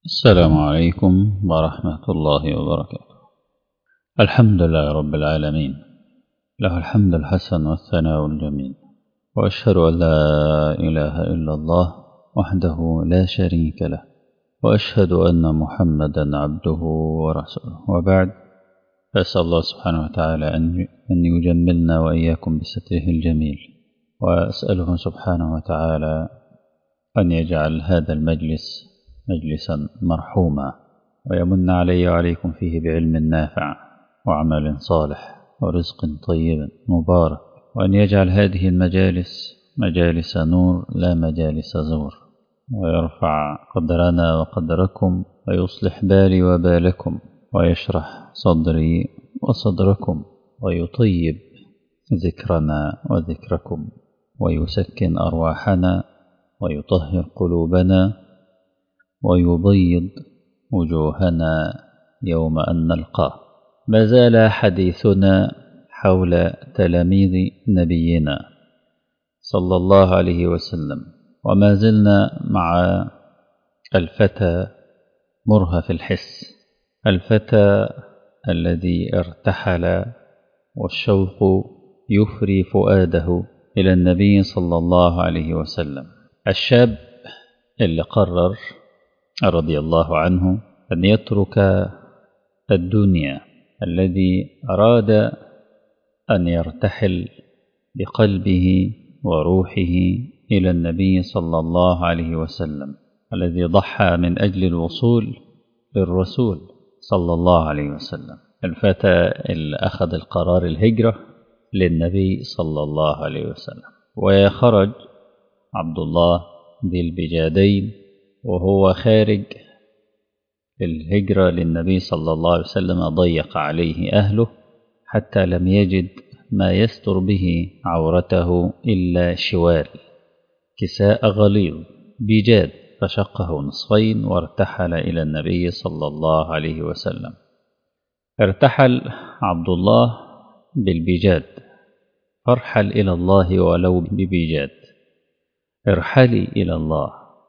السلام عليكم ورحمة الله وبركاته الحمد لله رب العالمين له الحمد الحسن والثناء الجميل وأشهد أن لا إله إلا الله وحده لا شريك له وأشهد أن محمدا عبده ورسوله وبعد فأسأل الله سبحانه وتعالى أن يجملنا وإياكم بستره الجميل وأسأله سبحانه وتعالى أن يجعل هذا المجلس مجلسا مرحوما ويمن علي وعليكم فيه بعلم نافع وعمل صالح ورزق طيب مبارك وأن يجعل هذه المجالس مجالس نور لا مجالس زور ويرفع قدرنا وقدركم ويصلح بالي وبالكم ويشرح صدري وصدركم ويطيب ذكرنا وذكركم ويسكن أرواحنا ويطهر قلوبنا ويبيض وجوهنا يوم أن نلقاه ما زال حديثنا حول تلاميذ نبينا صلى الله عليه وسلم وما زلنا مع الفتى مرهف الحس الفتى الذي ارتحل والشوق يفري فؤاده إلى النبي صلى الله عليه وسلم الشاب اللي قرر رضي الله عنه أن يترك الدنيا الذي أراد أن يرتحل بقلبه وروحه إلى النبي صلى الله عليه وسلم الذي ضحى من أجل الوصول للرسول صلى الله عليه وسلم الفتى اللي أخذ القرار الهجرة للنبي صلى الله عليه وسلم وخرج عبد الله ذي البجادين وهو خارج الهجرة للنبي صلى الله عليه وسلم ضيق عليه أهله حتى لم يجد ما يستر به عورته إلا شوال كساء غليظ بجاد فشقه نصفين وارتحل إلى النبي صلى الله عليه وسلم ارتحل عبد الله بالبجاد فارحل إلى الله ولو ببجاد ارحلي إلى الله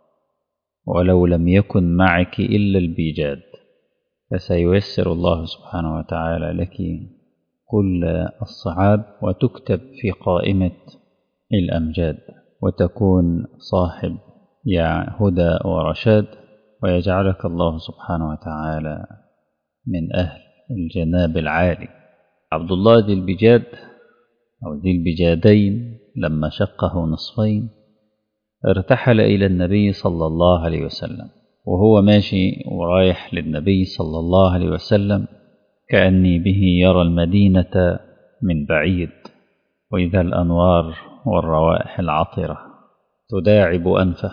ولو لم يكن معك إلا البيجاد فسييسر الله سبحانه وتعالى لك كل الصعاب وتكتب في قائمة الأمجاد وتكون صاحب يا هدى ورشاد ويجعلك الله سبحانه وتعالى من أهل الجناب العالي عبد الله ذي البجاد أو ذي البجادين لما شقه نصفين ارتحل إلى النبي صلى الله عليه وسلم وهو ماشي ورايح للنبي صلى الله عليه وسلم كأني به يرى المدينة من بعيد وإذا الأنوار والروائح العطرة تداعب أنفه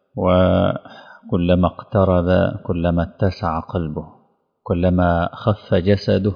وكلما اقترب كلما اتسع قلبه كلما خف جسده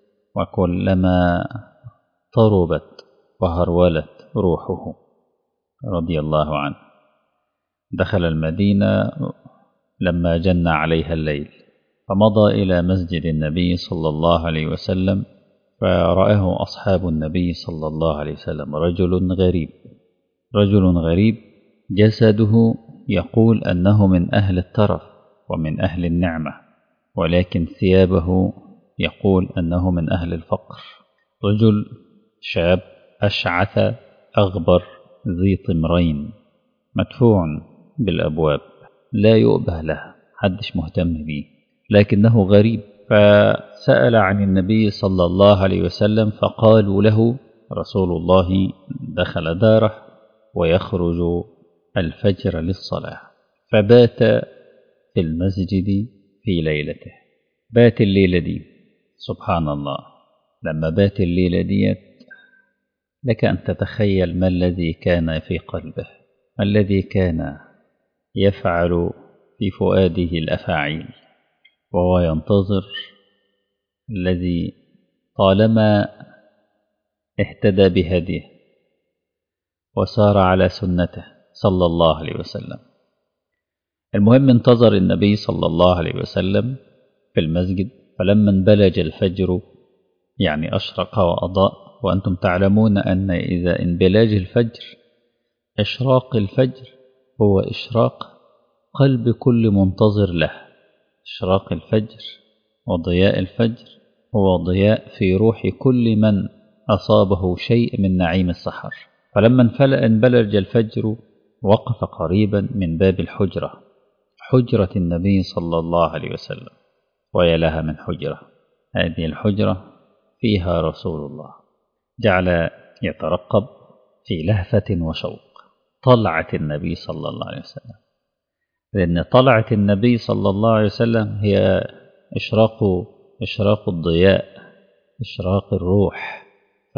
وكلما طربت وهرولت روحه رضي الله عنه دخل المدينة لما جن عليها الليل فمضى إلى مسجد النبي صلى الله عليه وسلم فرآه أصحاب النبي صلى الله عليه وسلم رجل غريب رجل غريب جسده يقول أنه من أهل الترف ومن أهل النعمة ولكن ثيابه يقول أنه من أهل الفقر رجل شاب أشعث أغبر ذي طمرين مدفوع بالأبواب لا يؤبه له حدش مهتم به لكنه غريب فسأل عن النبي صلى الله عليه وسلم فقالوا له رسول الله دخل داره ويخرج الفجر للصلاة فبات في المسجد في ليلته بات الليلة دي سبحان الله لما بات الليلة ديت لك أن تتخيل ما الذي كان في قلبه ما الذي كان يفعل في فؤاده الأفاعيل وهو ينتظر الذي طالما اهتدى بهديه وسار على سنته صلى الله عليه وسلم المهم انتظر النبي صلى الله عليه وسلم في المسجد فلما انبلج الفجر يعني أشرق وأضاء وأنتم تعلمون أن إذا انبلاج الفجر إشراق الفجر هو إشراق قلب كل منتظر له إشراق الفجر وضياء الفجر هو ضياء في روح كل من أصابه شيء من نعيم السحر فلما انبلج الفجر وقف قريبا من باب الحجرة حجرة النبي صلى الله عليه وسلم ويا لها من حجرة هذه الحجرة فيها رسول الله جعل يترقب في لهفة وشوق طلعة النبي صلى الله عليه وسلم لأن طلعة النبي صلى الله عليه وسلم هي إشراق إشراق الضياء إشراق الروح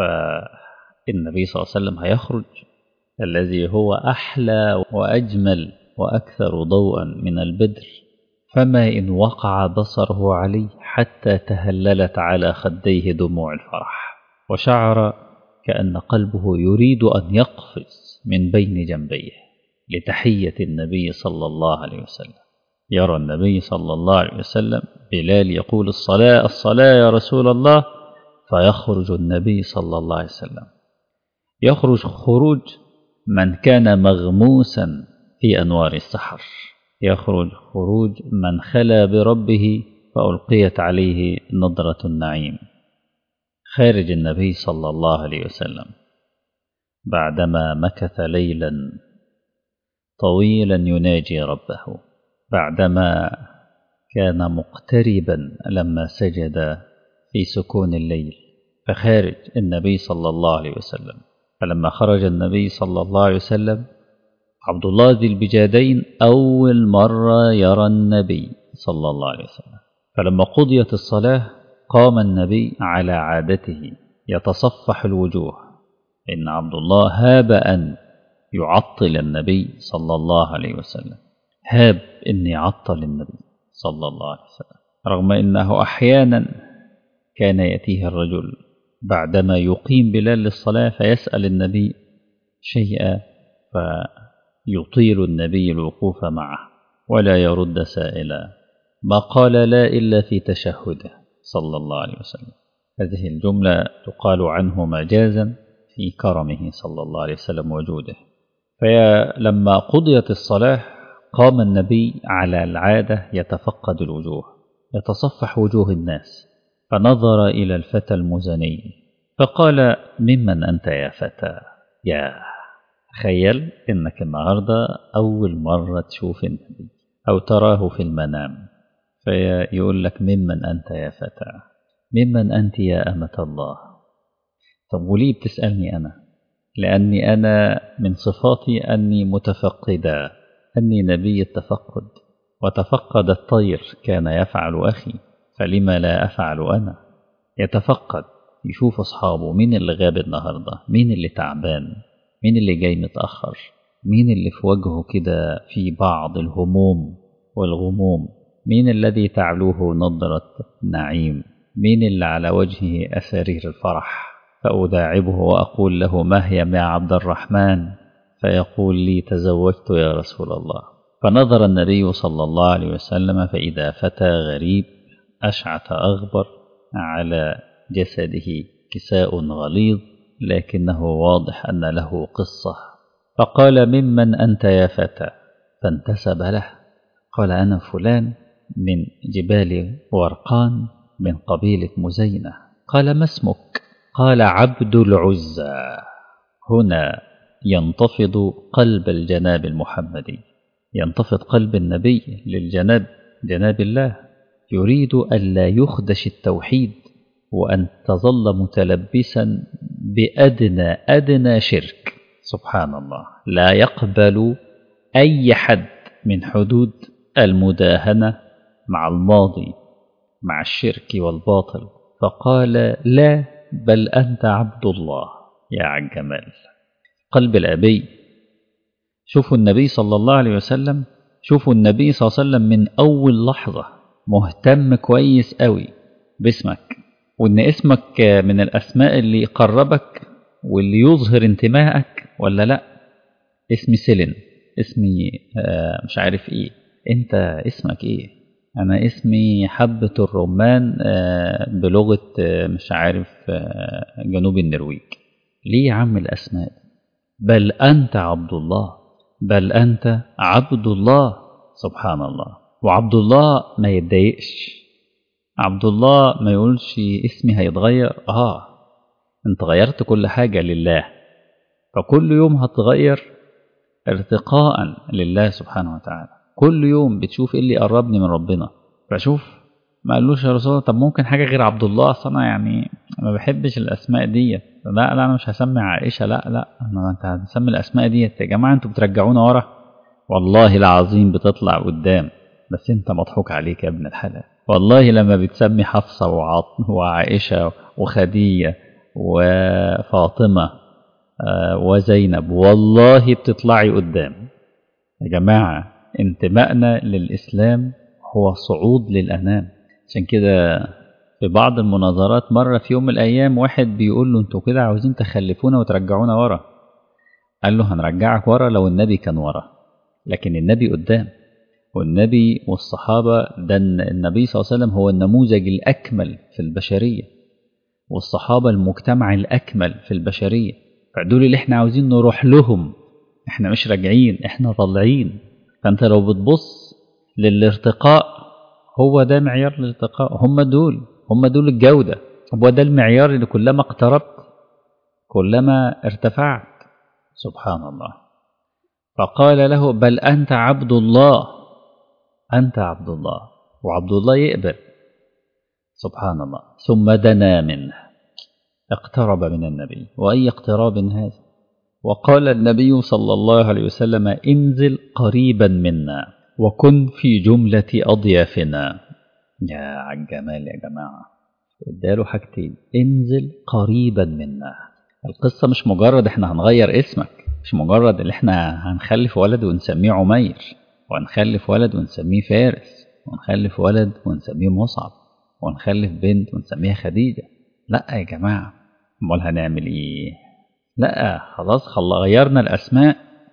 فالنبي صلى الله عليه وسلم هيخرج الذي هو أحلى وأجمل وأكثر ضوءا من البدر فما إن وقع بصره عليه حتى تهللت على خديه دموع الفرح وشعر كأن قلبه يريد أن يقفز من بين جنبيه لتحية النبي صلى الله عليه وسلم يرى النبي صلى الله عليه وسلم بلال يقول الصلاة الصلاة يا رسول الله فيخرج النبي صلى الله عليه وسلم يخرج خروج من كان مغموسا في أنوار السحر يخرج خروج من خلا بربه فألقيت عليه نظرة النعيم خارج النبي صلى الله عليه وسلم بعدما مكث ليلا طويلا يناجي ربه بعدما كان مقتربا لما سجد في سكون الليل فخارج النبي صلى الله عليه وسلم فلما خرج النبي صلى الله عليه وسلم عبد الله ذي البجادين أول مرة يرى النبي صلى الله عليه وسلم فلما قضيت الصلاة قام النبي على عادته يتصفح الوجوه إن عبد الله هاب أن يعطل النبي صلى الله عليه وسلم هاب أن يعطل النبي صلى الله عليه وسلم رغم أنه أحيانا كان يأتيه الرجل بعدما يقيم بلال للصلاة فيسأل النبي شيئا فيطيل النبي الوقوف معه ولا يرد سائلا ما قال لا إلا في تشهده صلى الله عليه وسلم هذه الجملة تقال عنه مجازا في كرمه صلى الله عليه وسلم وجوده فلما قضيت الصلاة قام النبي على العادة يتفقد الوجوه يتصفح وجوه الناس فنظر إلى الفتى المزني فقال ممن أنت يا فتى يا تخيل إنك النهاردة أول مرة تشوف النبي أو تراه في المنام فيقول لك ممن أنت يا فتى ممن أنت يا أمة الله طب وليه بتسألني أنا لأني أنا من صفاتي أني متفقدا أني نبي التفقد وتفقد الطير كان يفعل أخي فلما لا أفعل أنا يتفقد يشوف أصحابه مين اللي غاب النهاردة مين اللي تعبان مين اللي جاي متأخر مين اللي في وجهه كده في بعض الهموم والغموم مين الذي تعلوه نظرة نعيم مين اللي على وجهه أسارير الفرح فأداعبه وأقول له ما هي يا عبد الرحمن فيقول لي تزوجت يا رسول الله فنظر النبي صلى الله عليه وسلم فإذا فتى غريب أشعث أغبر على جسده كساء غليظ لكنه واضح أن له قصة فقال ممن أنت يا فتى فانتسب له قال أنا فلان من جبال ورقان من قبيلة مزينة قال ما اسمك قال عبد العزى هنا ينتفض قلب الجناب المحمدي ينتفض قلب النبي للجناب جناب الله يريد ألا يخدش التوحيد وأن تظل متلبسا بأدنى أدنى شرك سبحان الله لا يقبل أي حد من حدود المداهنة مع الماضي مع الشرك والباطل فقال لا بل أنت عبد الله يا عالجمال قلب الأبي شوفوا النبي صلى الله عليه وسلم شوفوا النبي صلى الله عليه وسلم من أول لحظة مهتم كويس قوي باسمك وإن اسمك من الأسماء اللي يقربك واللي يظهر انتمائك ولا لا اسمي سيلين اسمي مش عارف ايه انت اسمك ايه انا اسمي حبة الرمان بلغة مش عارف جنوب النرويج ليه يا عم الاسماء بل انت عبد الله بل انت عبد الله سبحان الله وعبد الله ما يتضايقش عبد الله ما يقولش اسمي هيتغير اه انت غيرت كل حاجة لله فكل يوم هتغير ارتقاء لله سبحانه وتعالى كل يوم بتشوف ايه اللي يقربني من ربنا فشوف ما قالوش يا رسول الله طب ممكن حاجة غير عبد الله اصل انا يعني ما بحبش الاسماء ديت لا لا انا مش هسمي عائشة لا لا انا انت هتسمي الاسماء ديت يا جماعة انتوا بترجعونا ورا والله العظيم بتطلع قدام بس انت مضحوك عليك يا ابن الحلال والله لما بتسمي حفصة وعط- وعائشة وخديجة وفاطمة آه، وزينب والله بتطلعي قدام يا جماعة انتمائنا للإسلام هو صعود للأمام عشان كده في بعض المناظرات مرة في يوم من الأيام واحد بيقول له انتوا كده عاوزين تخلفونا وترجعونا ورا قال له هنرجعك ورا لو النبي كان ورا لكن النبي قدام والنبي والصحابة ده النبي صلى الله عليه وسلم هو النموذج الأكمل في البشرية والصحابة المجتمع الأكمل في البشرية فدول اللي احنا عاوزين نروح لهم احنا مش راجعين احنا طالعين فانت لو بتبص للارتقاء هو ده معيار الارتقاء هم دول هم دول الجودة هو ده المعيار اللي كلما اقتربت كلما ارتفعت سبحان الله فقال له بل أنت عبد الله أنت عبد الله وعبد الله يقبل سبحان الله ثم دنا منه اقترب من النبي وأي اقتراب هذا وقال النبي صلى الله عليه وسلم انزل قريبا منا وكن في جملة أضيافنا يا عالجمال يا جماعة اداله حاجتين انزل قريبا منا القصة مش مجرد احنا هنغير اسمك مش مجرد اللي احنا هنخلف ولد ونسميه عمير وهنخلف ولد ونسميه فارس ونخلف ولد ونسميه مصعب ونخلف بنت ونسميها خديجة لا يا جماعة امال هنعمل ايه لا خلاص خل غيرنا الاسماء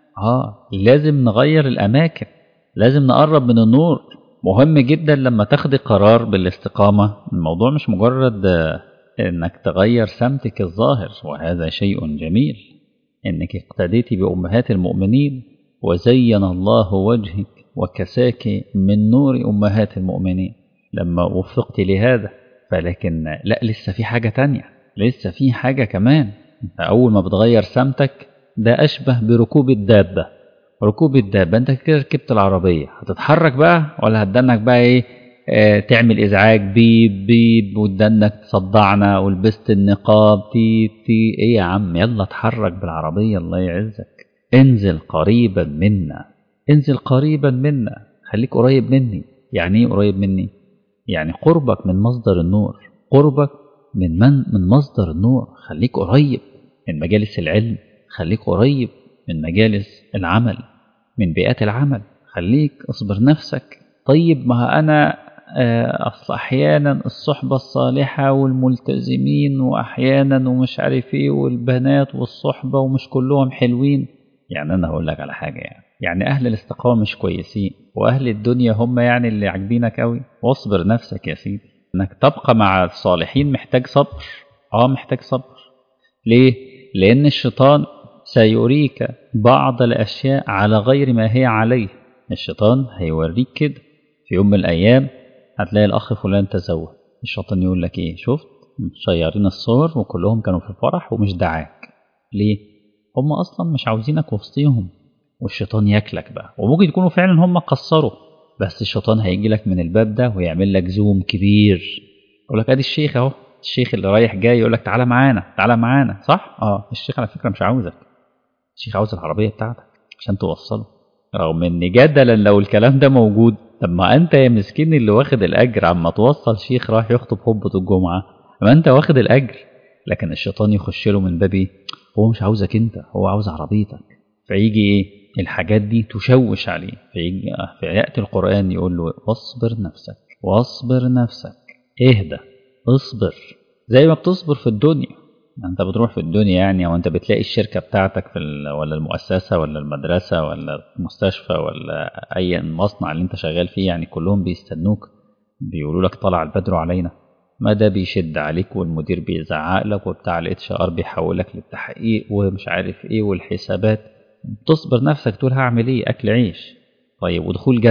اه لازم نغير الاماكن لازم نقرب من النور مهم جدا لما تاخدي قرار بالاستقامة الموضوع مش مجرد آه، انك تغير سمتك الظاهر وهذا شيء جميل انك اقتديتي بامهات المؤمنين وزين الله وجهك وكساك من نور امهات المؤمنين لما وفقت لهذا فلكن لا لسه في حاجة تانية لسه في حاجة كمان انت اول ما بتغير سمتك ده اشبه بركوب الدابة ركوب الدابة انت كده ركبت العربية هتتحرك بقى ولا هتدنك بقى ايه آه تعمل ازعاج بيب بيب ودنك تصدعنا ولبست النقاب تي تي ايه يا عم يلا اتحرك بالعربية الله يعزك انزل قريبا منا انزل قريبا منا خليك قريب مني يعني ايه قريب مني يعني قربك من مصدر النور قربك من من من مصدر النور خليك قريب من مجالس العلم خليك قريب من مجالس العمل من بيئات العمل خليك اصبر نفسك طيب ما انا آه، اصل احيانا الصحبه الصالحه والملتزمين واحيانا ومش عارف ايه والبنات والصحبه ومش كلهم حلوين يعني انا هقول لك على حاجه يعني يعني اهل الاستقامه مش كويسين واهل الدنيا هم يعني اللي عاجبينك قوي واصبر نفسك يا سيدي انك تبقى مع الصالحين محتاج صبر اه محتاج صبر ليه لان الشيطان سيريك بعض الاشياء على غير ما هي عليه الشيطان هيوريك كده في يوم من الايام هتلاقي الاخ فلان تزوج الشيطان يقول لك ايه شفت مشيرين الصور وكلهم كانوا في الفرح ومش دعاك ليه هم اصلا مش عاوزينك وسطيهم والشيطان ياكلك بقى وممكن يكونوا فعلا هم قصروا بس الشيطان هيجي لك من الباب ده ويعمل لك زوم كبير يقول لك ادي الشيخ اهو الشيخ اللي رايح جاي يقول لك تعالى معانا تعالى معانا صح اه الشيخ على فكره مش عاوزك الشيخ عاوز العربيه بتاعتك عشان توصله رغم ان جدلا لو الكلام ده موجود طب ما انت يا مسكين اللي واخد الاجر عما توصل شيخ راح يخطب خطبه الجمعه ما انت واخد الاجر لكن الشيطان يخش له من باب ايه هو مش عاوزك انت هو عاوز عربيتك فيجي ايه الحاجات دي تشوش عليه فيجي فياتي القران يقول له واصبر نفسك واصبر نفسك اهدى اصبر زي ما بتصبر في الدنيا انت بتروح في الدنيا يعني وانت بتلاقي الشركه بتاعتك في ال... ولا المؤسسه ولا المدرسه ولا المستشفى ولا اي مصنع اللي انت شغال فيه يعني كلهم بيستنوك بيقولوا لك طلع البدر علينا ما ده بيشد عليك والمدير بيزعق لك وبتاع الاتش ار بيحولك للتحقيق ومش عارف ايه والحسابات تصبر نفسك تقول هعمل ايه اكل عيش طيب ودخول جنه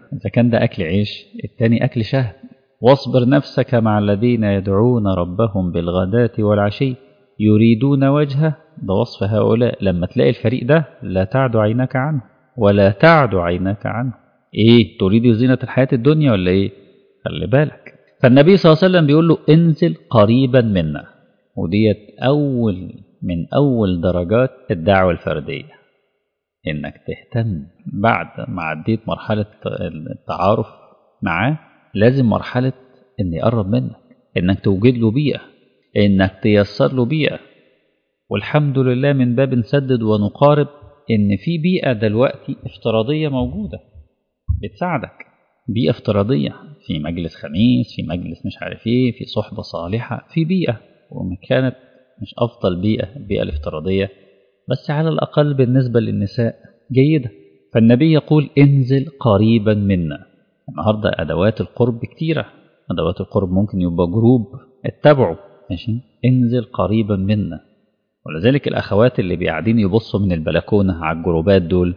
إذا كان ده أكل عيش التاني أكل شهد واصبر نفسك مع الذين يدعون ربهم بالغداة والعشي يريدون وجهه ده وصف هؤلاء لما تلاقي الفريق ده لا تعد عينك عنه ولا تعد عينك عنه ايه تريد زينة الحياة الدنيا ولا ايه خلي بالك فالنبي صلى الله عليه وسلم بيقول له انزل قريبا منا وديت اول من اول درجات الدعوة الفردية انك تهتم بعد ما عديت مرحلة التعارف معاه لازم مرحلة ان يقرب منك انك توجد له بيئة انك تيسر له بيئة والحمد لله من باب نسدد ونقارب ان في بيئة دلوقتي افتراضية موجودة بتساعدك بيئة افتراضية في مجلس خميس في مجلس مش عارف ايه في صحبة صالحة في بيئة وإن كانت مش أفضل بيئة البيئة الافتراضية بس على الأقل بالنسبة للنساء جيدة فالنبي يقول انزل قريبا منا النهاردة أدوات القرب كتيرة أدوات القرب ممكن يبقى جروب اتبعوا ماشي انزل قريبا منا ولذلك الأخوات اللي بيقعدين يبصوا من البلكونة على الجروبات دول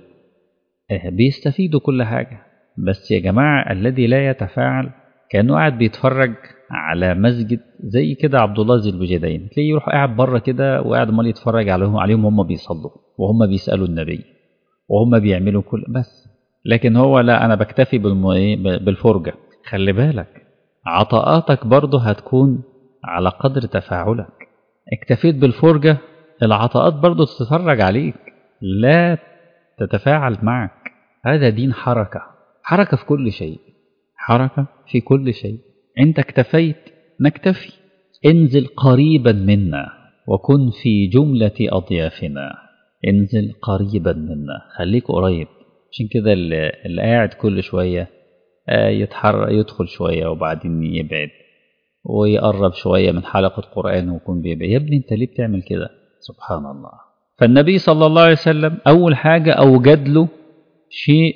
بيستفيدوا كل حاجة بس يا جماعة الذي لا يتفاعل كأنه قاعد بيتفرج على مسجد زي كده عبد الله ذي البجدين تلاقيه يروح قاعد بره كده وقاعد امال يتفرج عليهم عليهم هم بيصلوا وهم بيسألوا النبي وهم بيعملوا كل بس لكن هو لا أنا بكتفي بالفرجة خلي بالك عطاءاتك برضه هتكون على قدر تفاعلك اكتفيت بالفرجة العطاءات برضه تتفرج عليك لا تتفاعل معك هذا دين حركة حركة في كل شيء حركة في كل شيء انت اكتفيت نكتفي انزل قريبا منا وكن في جملة أضيافنا انزل قريبا منا خليك قريب عشان كده اللي, اللي قاعد كل شوية يتحرك يدخل شوية وبعدين يبعد ويقرب شوية من حلقة قرآن ويكون بيبعد يا ابني انت ليه بتعمل كده سبحان الله فالنبي صلى الله عليه وسلم أول حاجة أوجد له شيء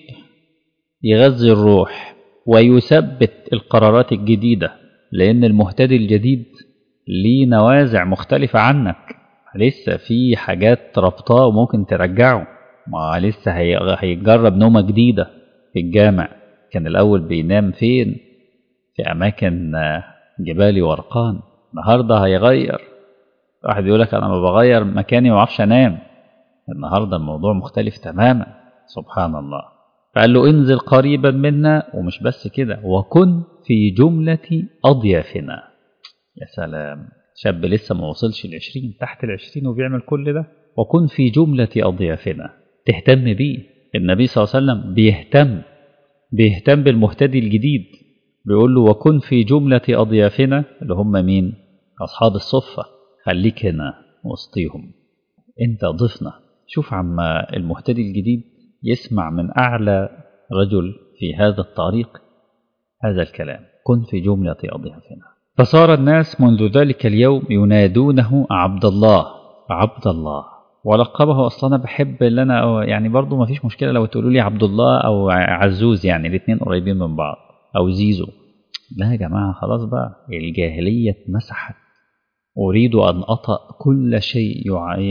يغذي الروح ويثبت القرارات الجديدة لأن المهتدي الجديد ليه نوازع مختلفة عنك لسه في حاجات ربطاه وممكن ترجعه ما لسه هيجرب نومة جديدة في الجامع كان الأول بينام فين في أماكن جبالي ورقان النهاردة هيغير واحد يقول لك أنا ما بغير مكاني ما اعرفش أنام النهاردة الموضوع مختلف تماما سبحان الله فقال له انزل قريبا منا ومش بس كده وكن في جملة أضيافنا يا سلام شاب لسه ما وصلش العشرين تحت العشرين وبيعمل كل ده وكن في جملة أضيافنا تهتم بيه النبي صلى الله عليه وسلم بيهتم بيهتم بالمهتدي الجديد بيقول له وكن في جملة أضيافنا اللي هم مين أصحاب الصفة خليك هنا وسطيهم انت ضفنا شوف عما المهتدي الجديد يسمع من أعلى رجل في هذا الطريق هذا الكلام كن في جملة أضيافنا فصار الناس منذ ذلك اليوم ينادونه عبد الله عبد الله ولقبه اصلا انا بحب اللي انا يعني برضو ما فيش مشكله لو تقولوا لي عبد الله او عزوز يعني الاثنين قريبين من بعض او زيزو لا يا جماعه خلاص بقى الجاهليه اتمسحت اريد ان اطأ كل شيء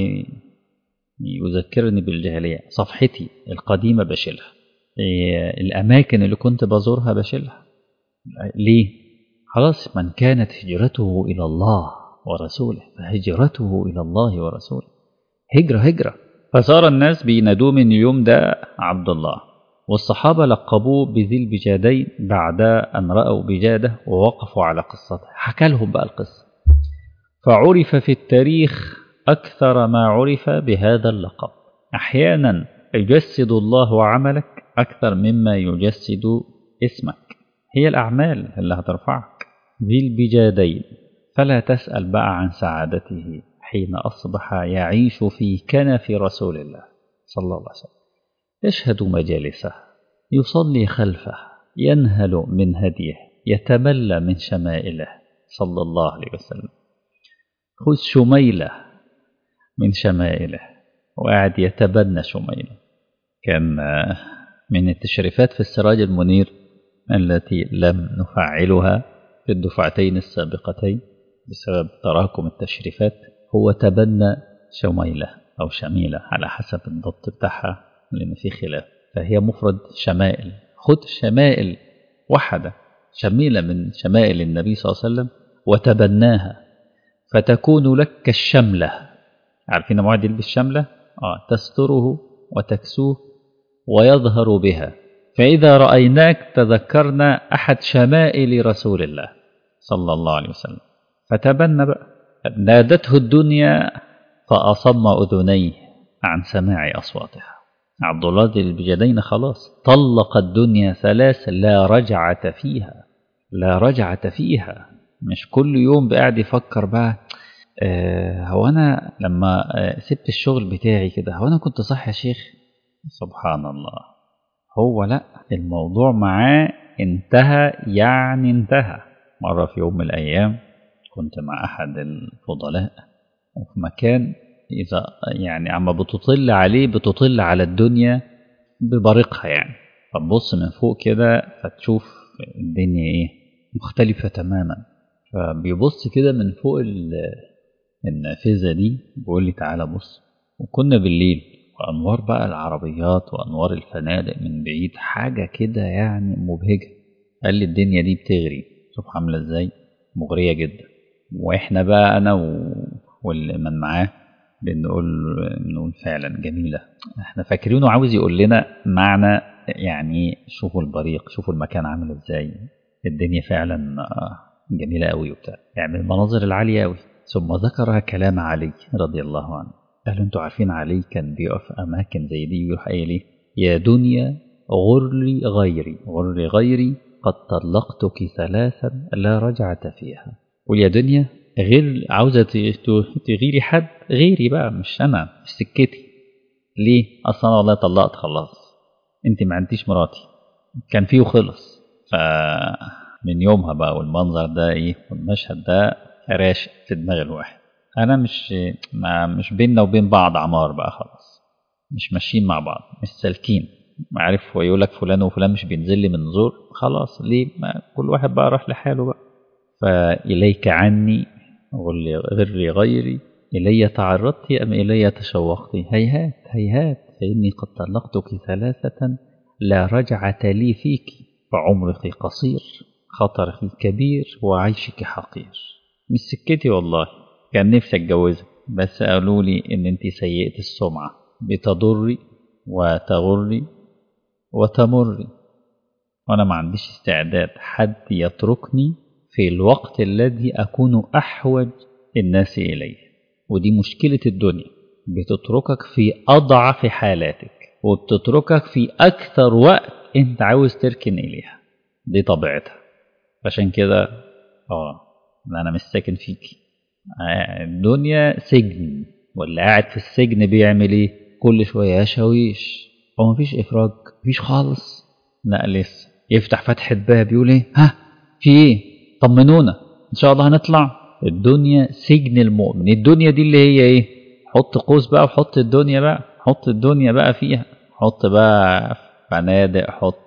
يذكرني بالجاهليه صفحتي القديمه بشيلها الاماكن اللي كنت بزورها بشيلها ليه خلاص من كانت هجرته الى الله ورسوله فهجرته الى الله ورسوله هجرة هجرة فصار الناس بينادوه من اليوم ده عبد الله والصحابة لقبوه بذي البجادين بعد أن رأوا بجاده ووقفوا على قصته حكى لهم بقى القصة فعرف في التاريخ أكثر ما عرف بهذا اللقب أحيانا يجسد الله عملك أكثر مما يجسد اسمك هي الأعمال اللي هترفعك ذي البجادين فلا تسأل بقى عن سعادته حين أصبح يعيش في كنف رسول الله صلى الله عليه وسلم يشهد مجالسه يصلي خلفه ينهل من هديه يتملى من شمائله صلى الله عليه وسلم خذ شميلة من شمائله وقاعد يتبنى شميلة كان من التشريفات في السراج المنير التي لم نفعلها في الدفعتين السابقتين بسبب تراكم التشريفات هو تبنى شميلة أو شميلة على حسب الضبط بتاعها لأن في خلاف فهي مفرد شمائل خد شمائل واحدة شميلة من شمائل النبي صلى الله عليه وسلم وتبناها فتكون لك كالشملة عارفين موعد يلبس شملة آه تستره وتكسوه ويظهر بها فإذا رأيناك تذكرنا أحد شمائل رسول الله صلى الله عليه وسلم فتبنى بقى نادته الدنيا فأصم أذنيه عن سماع أصواتها عبد الله البجدين خلاص طلق الدنيا ثلاث لا رجعة فيها لا رجعة فيها مش كل يوم قاعد يفكر بقى آه هو أنا لما آه سبت الشغل بتاعي كده هو أنا كنت صح يا شيخ سبحان الله هو لا الموضوع معاه انتهى يعني انتهى مرة في يوم من الأيام كنت مع أحد الفضلاء وفي مكان إذا يعني عما بتطل عليه بتطل على الدنيا ببريقها يعني فتبص من فوق كده فتشوف الدنيا إيه مختلفة تماما فبيبص كده من فوق النافذة دي بيقول لي تعالى بص وكنا بالليل وأنوار بقى العربيات وأنوار الفنادق من بعيد حاجة كده يعني مبهجة قال لي الدنيا دي بتغري شوف عاملة ازاي مغرية جدا واحنا بقى أنا و... واللي من معاه بنقول بنقول فعلا جميلة احنا فاكرينه عاوز يقول لنا معنى يعني شوفوا البريق شوفوا المكان عامل ازاي الدنيا فعلا جميلة قوي وبتاع يعني المناظر العالية قوي ثم ذكر كلام علي رضي الله عنه قال انتوا عارفين علي كان بيقف اماكن زي دي ويروح قايل ايه يا دنيا غري غيري غري غيري قد طلقتك ثلاثا لا رجعة فيها قول يا دنيا غير عاوزة تغيري حد غيري بقى مش أنا مش سكتي ليه أصلا والله طلقت خلاص أنت ما عنديش مراتي كان فيه وخلص فمن يومها بقى والمنظر ده إيه والمشهد ده راشق في دماغ الواحد أنا مش ما مش بيننا وبين بعض عمار بقى خلاص مش ماشيين مع بعض مش سالكين عارف ويقول لك فلان وفلان مش بينزل لي من زور خلاص ليه ما كل واحد بقى راح لحاله بقى فإليك عني غري غيري إلي تعرضت أم إلي تشوقت هيهات هيهات فإني قد طلقتك ثلاثة لا رجعة لي فيك فعمرك قصير خطرك كبير وعيشك حقير مش سكتي والله كان نفسي اتجوزك بس قالوا لي ان انت سيئة السمعة بتضري وتغري وتمري وانا ما عنديش استعداد حد يتركني في الوقت الذي أكون أحوج الناس إليه ودي مشكلة الدنيا بتتركك في أضعف حالاتك وبتتركك في أكثر وقت أنت عاوز تركن إليها دي طبيعتها عشان كده اه أنا مش ساكن فيكي الدنيا سجن واللي قاعد في السجن بيعمل ايه كل شوية شويش هو مفيش إفراج مفيش خالص لا لسه يفتح فتحة باب يقول ايه ها في ايه طمنونا ان شاء الله هنطلع الدنيا سجن المؤمن الدنيا دي اللي هي ايه حط قوس بقى وحط الدنيا بقى حط الدنيا بقى فيها حط بقى فنادق حط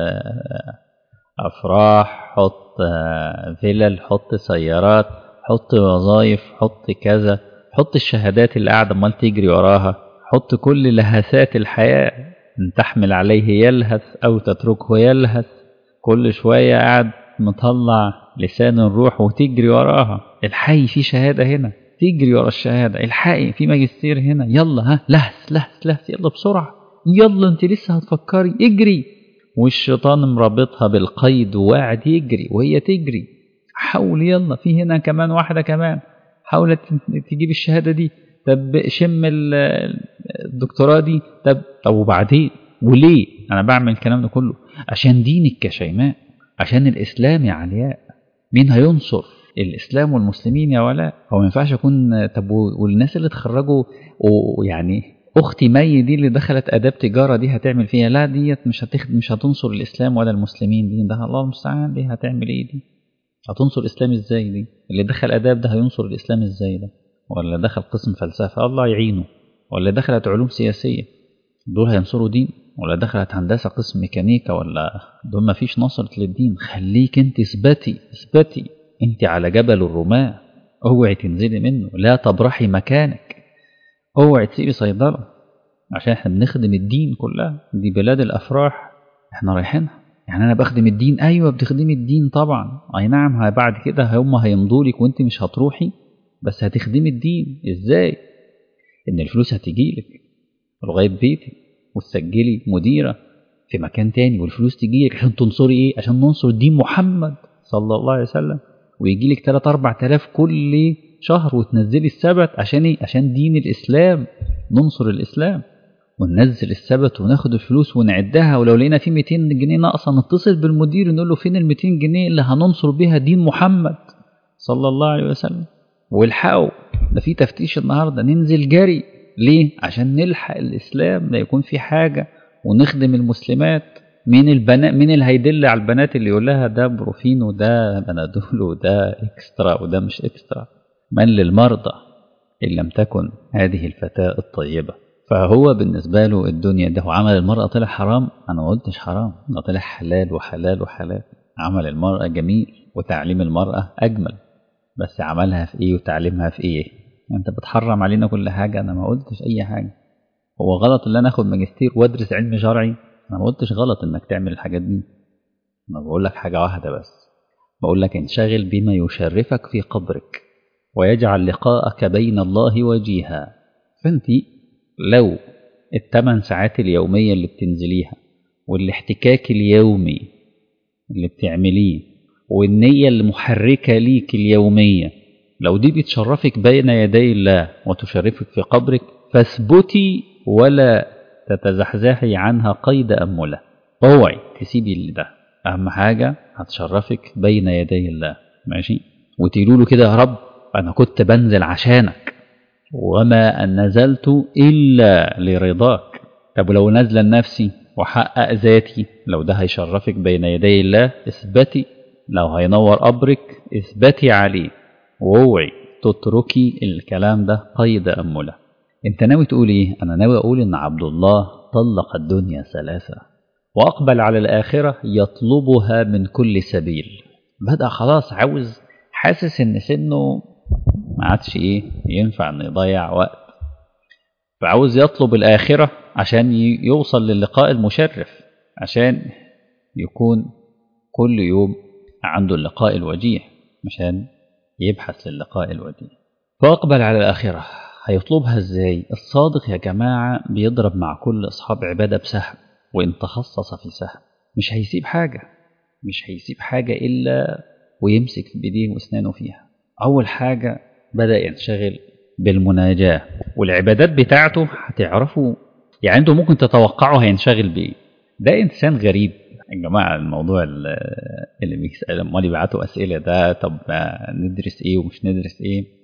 افراح حط فلل حط سيارات حط وظائف حط كذا حط الشهادات اللي قاعده امال تجري وراها حط كل لهثات الحياه ان تحمل عليه يلهث او تتركه يلهث كل شويه قاعد مطلع لسان الروح وتجري وراها الحي في شهادة هنا تجري ورا الشهادة الحقي في ماجستير هنا يلا ها لهس لهس لهس يلا بسرعة يلا انت لسه هتفكري اجري والشيطان مربطها بالقيد وقاعد يجري وهي تجري حاول يلا في هنا كمان واحدة كمان حاول تجيب الشهادة دي طب شم الدكتوراه دي طب طب وبعدين وليه انا بعمل الكلام ده كله عشان دينك يا شيماء عشان الإسلام يا علياء مين هينصر الإسلام والمسلمين يا ولاء هو ما ينفعش أكون طب والناس اللي اتخرجوا ويعني أختي مي دي اللي دخلت آداب تجارة دي هتعمل فيها لا ديت مش هتخد مش هتنصر الإسلام ولا المسلمين دي ده الله المستعان دي هتعمل إيه دي هتنصر الإسلام إزاي دي اللي دخل آداب ده هينصر الإسلام إزاي ده ولا دخل قسم فلسفة الله يعينه ولا دخلت علوم سياسية دول هينصروا دين ولا دخلت هندسة قسم ميكانيكا ولا دول ما فيش نصرة للدين خليك انت اثبتي اثبتي انت على جبل الرماة اوعي تنزلي منه لا تبرحي مكانك اوعي تسيبي صيدلة عشان احنا بنخدم الدين كلها دي بلاد الافراح احنا رايحينها يعني انا بخدم الدين ايوه بتخدمي الدين طبعا اي نعم بعد كده هم هيمضوا لك وانت مش هتروحي بس هتخدمي الدين ازاي ان الفلوس هتجيلك لغايه بيتك وتسجلي مديره في مكان تاني والفلوس تجيلك عشان تنصري ايه عشان ننصر دين محمد صلى الله عليه وسلم ويجي لك 3 4000 كل شهر وتنزلي السبت عشان ايه عشان دين الاسلام ننصر الاسلام وننزل السبت وناخد الفلوس ونعدها ولو لقينا في 200 جنيه ناقصه نتصل بالمدير نقول له فين ال 200 جنيه اللي هننصر بيها دين محمد صلى الله عليه وسلم والحقوا ده في تفتيش النهارده ننزل جري ليه عشان نلحق الاسلام لا يكون في حاجه ونخدم المسلمات مين البنات مين اللي هيدل على البنات اللي يقول لها ده بروفين وده بنادول وده اكسترا وده مش اكسترا من للمرضى ان لم تكن هذه الفتاه الطيبه فهو بالنسبه له الدنيا ده وعمل المراه طلع حرام انا ما قلتش حرام ده طلع حلال وحلال وحلال عمل المراه جميل وتعليم المراه اجمل بس عملها في ايه وتعليمها في ايه انت بتحرم علينا كل حاجه انا ما قلتش اي حاجه هو غلط ان انا اخد ماجستير وادرس علم شرعي انا ما قلتش غلط انك تعمل الحاجات دي انا بقول لك حاجه واحده بس بقول لك انشغل بما يشرفك في قبرك ويجعل لقاءك بين الله وجيها فانت لو الثمان ساعات اليوميه اللي بتنزليها والاحتكاك اليومي اللي بتعمليه والنيه المحركه ليك اليوميه لو دي بتشرفك بين يدي الله وتشرفك في قبرك فاثبتي ولا تتزحزحي عنها قيد أملة اوعي تسيبي ده أهم حاجة هتشرفك بين يدي الله ماشي وتقولوا له كده يا رب أنا كنت بنزل عشانك وما أن نزلت إلا لرضاك طب لو نزل لنفسي وحقق ذاتي لو ده هيشرفك بين يدي الله اثبتي لو هينور قبرك اثبتي عليه واوعي تتركي الكلام ده قيد أمله انت ناوي تقول ايه انا ناوي اقول ان عبد الله طلق الدنيا ثلاثة واقبل على الاخرة يطلبها من كل سبيل بدأ خلاص عاوز حاسس ان سنه ما عادش ايه ينفع انه يضيع وقت فعاوز يطلب الاخرة عشان يوصل للقاء المشرف عشان يكون كل يوم عنده اللقاء الوجيه عشان يبحث للقاء الوجيه فاقبل على الاخره هيطلبها ازاي الصادق يا جماعة بيضرب مع كل أصحاب عبادة بسهم وإن تخصص في سهم مش هيسيب حاجة مش هيسيب حاجة إلا ويمسك بإيديه وأسنانه فيها أول حاجة بدأ ينشغل بالمناجاة والعبادات بتاعته هتعرفوا يعني انتوا ممكن تتوقعوا هينشغل بإيه ده إنسان غريب يا جماعة الموضوع اللي بيسأل امال يبعتوا أسئلة ده طب ندرس إيه ومش ندرس إيه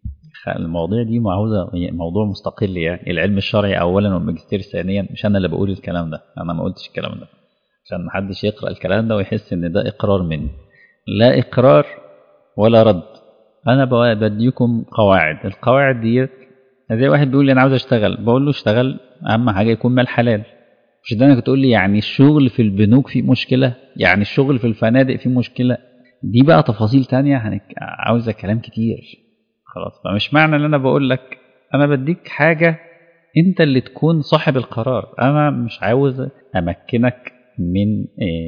المواضيع دي معوزة موضوع مستقل يعني العلم الشرعي أولا والماجستير ثانيا مش أنا اللي بقول الكلام ده أنا ما قلتش الكلام ده عشان محدش يقرأ الكلام ده ويحس إن ده إقرار مني لا إقرار ولا رد أنا بديكم قواعد القواعد ديت زي واحد بيقول لي أنا عاوز أشتغل بقول له اشتغل أهم حاجة يكون مال حلال مش ده أنا تقول لي يعني الشغل في البنوك فيه مشكلة يعني الشغل في الفنادق فيه مشكلة دي بقى تفاصيل تانية هنك... عاوزة كلام كتير خلاص فمش معنى ان انا بقول لك انا بديك حاجة انت اللي تكون صاحب القرار انا مش عاوز امكنك من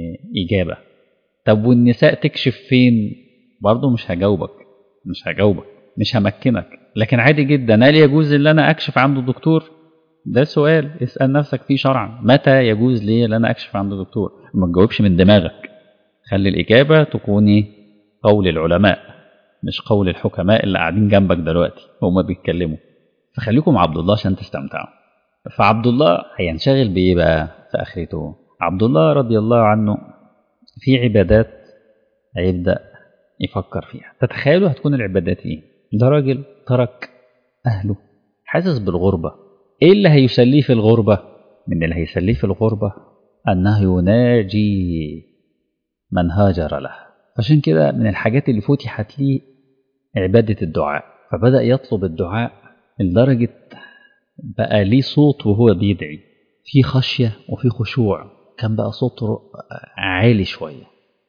اجابة طب والنساء تكشف فين برضه مش هجاوبك مش هجاوبك مش همكنك لكن عادي جدا هل يجوز ان انا اكشف عند دكتور ده سؤال اسال نفسك فيه شرعا متى يجوز لي ان انا اكشف عند دكتور ما تجاوبش من دماغك خلي الاجابه تكون قول العلماء مش قول الحكماء اللي قاعدين جنبك دلوقتي هما بيتكلموا فخليكم عبد الله عشان تستمتعوا فعبد الله هينشغل بايه بقى في اخرته عبد الله رضي الله عنه في عبادات هيبدا يفكر فيها تتخيلوا هتكون العبادات ايه ده راجل ترك اهله حاسس بالغربه ايه اللي هيسليه في الغربه من اللي هيسليه في الغربه انه يناجي من هاجر له عشان كده من الحاجات اللي فتحت ليه عبادة الدعاء فبدأ يطلب الدعاء لدرجة بقى ليه صوت وهو بيدعي في خشية وفي خشوع كان بقى صوته عالي شوية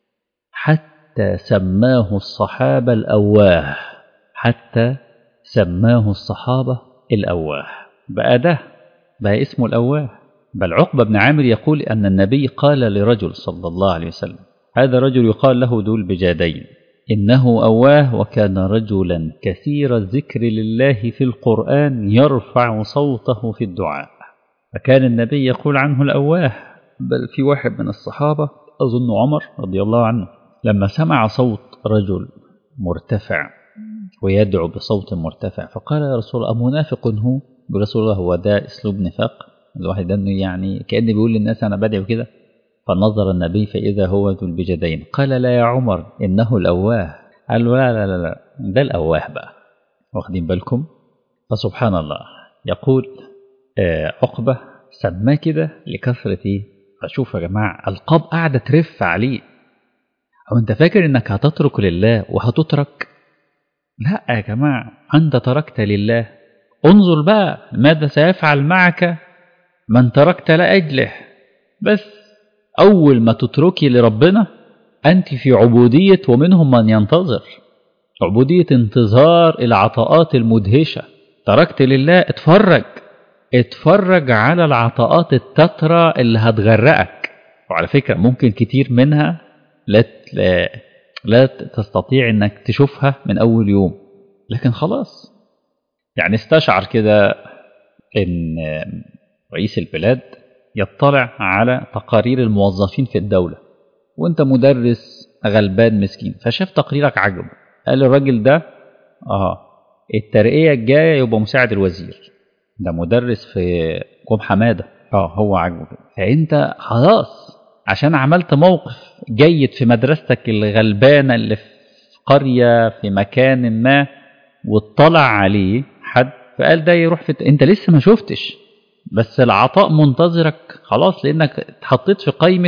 حتى سماه الصحابة الأواه حتى سماه الصحابة الأواه بقى ده بقى اسمه الأواه بل عقبة بن عامر يقول أن النبي قال لرجل صلى الله عليه وسلم هذا رجل يقال له ذو البجادين إنه أواه وكان رجلا كثير الذكر لله في القرآن يرفع صوته في الدعاء فكان النبي يقول عنه الأواه بل في واحد من الصحابة أظن عمر رضي الله عنه لما سمع صوت رجل مرتفع ويدعو بصوت مرتفع فقال يا رسول الله أمنافق هو برسول الله هو ده أسلوب نفاق الواحد ده يعني كأنه بيقول للناس أنا بدعو كده فنظر النبي فإذا هو ذو البجدين قال لا يا عمر إنه الأواه قال لا لا لا لا ده الأواه بقى واخدين بالكم فسبحان الله يقول آه عقبة سماه كده لكثرة إيه فشوف يا جماعة ألقاب قاعدة ترف عليه هو أنت فاكر إنك هتترك لله وهتترك لا يا جماعة أنت تركت لله انظر بقى ماذا سيفعل معك من تركت لأجله بس أول ما تتركي لربنا أنت في عبودية ومنهم من ينتظر عبودية انتظار العطاءات المدهشة تركت لله اتفرج اتفرج على العطاءات التترى اللي هتغرقك وعلى فكرة ممكن كتير منها لا لا, لا تستطيع انك تشوفها من اول يوم لكن خلاص يعني استشعر كده ان رئيس البلاد يطلع على تقارير الموظفين في الدولة وانت مدرس غلبان مسكين فشاف تقريرك عجبه قال الراجل ده اه الترقية الجاية يبقى مساعد الوزير ده مدرس في كوم حمادة اه هو عاجبه كده فانت خلاص عشان عملت موقف جيد في مدرستك الغلبانة اللي في قرية في مكان ما واطلع عليه حد فقال ده يروح في انت لسه ما شفتش بس العطاء منتظرك خلاص لانك اتحطيت في قائمة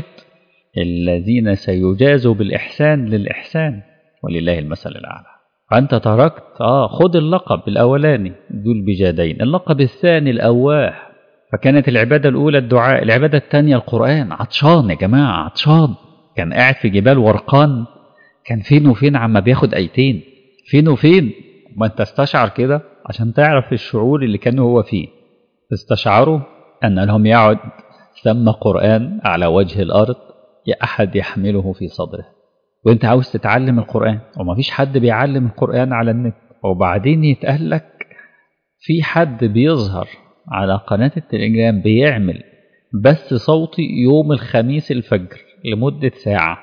الذين سيجازوا بالإحسان للإحسان ولله المثل الأعلى فأنت تركت آه خد اللقب الأولاني ذو البجادين اللقب الثاني الأواه فكانت العبادة الأولى الدعاء العبادة الثانية القرآن عطشان يا جماعة عطشان كان قاعد في جبال ورقان كان فين وفين عما بياخد أيتين فين وفين ما انت استشعر كده عشان تعرف الشعور اللي كان هو فيه استشعروا أن لهم يعد ثم قرآن على وجه الأرض يا أحد يحمله في صدره وانت عاوز تتعلم القرآن وما فيش حد بيعلم القرآن على النت وبعدين يتقال لك في حد بيظهر على قناة التليجرام بيعمل بث صوتي يوم الخميس الفجر لمدة ساعة